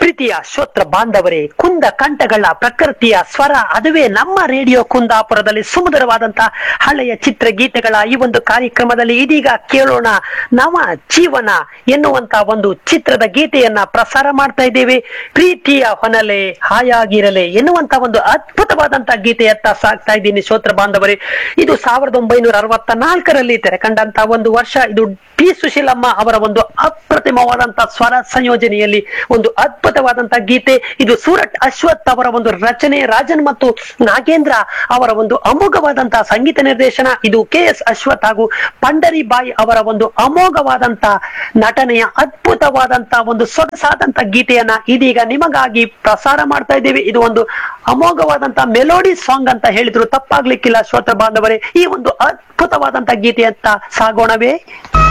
ಪ್ರೀತಿಯ ಶ್ರೋತ್ರ ಬಾಂಧವರೇ ಕುಂದ ಕಂಠಗಳ ಪ್ರಕೃತಿಯ ಸ್ವರ ಅದುವೇ ನಮ್ಮ ರೇಡಿಯೋ ಕುಂದಾಪುರದಲ್ಲಿ ಸುಮಧುರವಾದಂತಹ ಹಳೆಯ ಚಿತ್ರಗೀತೆಗಳ ಈ ಒಂದು ಕಾರ್ಯಕ್ರಮದಲ್ಲಿ ಇದೀಗ ಕೇಳೋಣ ನವ ಜೀವನ ಎನ್ನುವಂತ ಒಂದು ಚಿತ್ರದ ಗೀತೆಯನ್ನ ಪ್ರಸಾರ ಮಾಡ್ತಾ ಇದ್ದೇವೆ ಪ್ರೀತಿಯ ಹೊನಲೆ ಹಾಯಾಗಿರಲೆ ಎನ್ನುವಂತ ಒಂದು ಅದ್ಭುತವಾದಂತ ಗೀತೆಯತ್ತ ಸಾಗ್ತಾ ಇದ್ದೀನಿ ಶ್ರೋತ್ರ ಬಾಂಧವರೇ ಇದು ಸಾವಿರದ ಒಂಬೈನೂರ ಅರವತ್ತ ನಾಲ್ಕರಲ್ಲಿ ತೆರೆಕಂಡಂತ ಒಂದು ವರ್ಷ ಇದು ಟಿ ಸುಶೀಲಮ್ಮ ಅವರ ಒಂದು ಅಪ್ರತಿಮವಾದಂತ ಸ್ವರ ಸಂಯೋಜನೆಯಲ್ಲಿ ಒಂದು ಅದ್ಭುತವಾದಂತ ಗೀತೆ ಇದು ಸೂರಟ್ ಅಶ್ವಥ್ ಅವರ ಒಂದು ರಚನೆ ರಾಜನ್ ಮತ್ತು ನಾಗೇಂದ್ರ ಅವರ ಒಂದು ಅಮೋಘವಾದಂತಹ ಸಂಗೀತ ನಿರ್ದೇಶನ ಇದು ಕೆ ಎಸ್ ಅಶ್ವಥ್ ಹಾಗೂ ಪಂಡರಿ ಬಾಯಿ ಅವರ ಒಂದು ಅಮೋಘವಾದಂತ ನಟನೆಯ ಅದ್ಭುತವಾದಂತ ಒಂದು ಸೊಗಸಾದಂತ ಗೀತೆಯನ್ನ ಇದೀಗ ನಿಮಗಾಗಿ ಪ್ರಸಾರ ಮಾಡ್ತಾ ಇದ್ದೇವೆ ಇದು ಒಂದು ಅಮೋಘವಾದಂತ ಮೆಲೋಡಿ ಸಾಂಗ್ ಅಂತ ಹೇಳಿದ್ರು ತಪ್ಪಾಗ್ಲಿಕ್ಕಿಲ್ಲ ಶ್ರೋತ್ರ ಬಾಂಧವರೇ ಈ ಒಂದು ಅದ್ಭುತವಾದಂತ ಗೀತೆಯತ್ತ ಸಾಗೋಣವೇ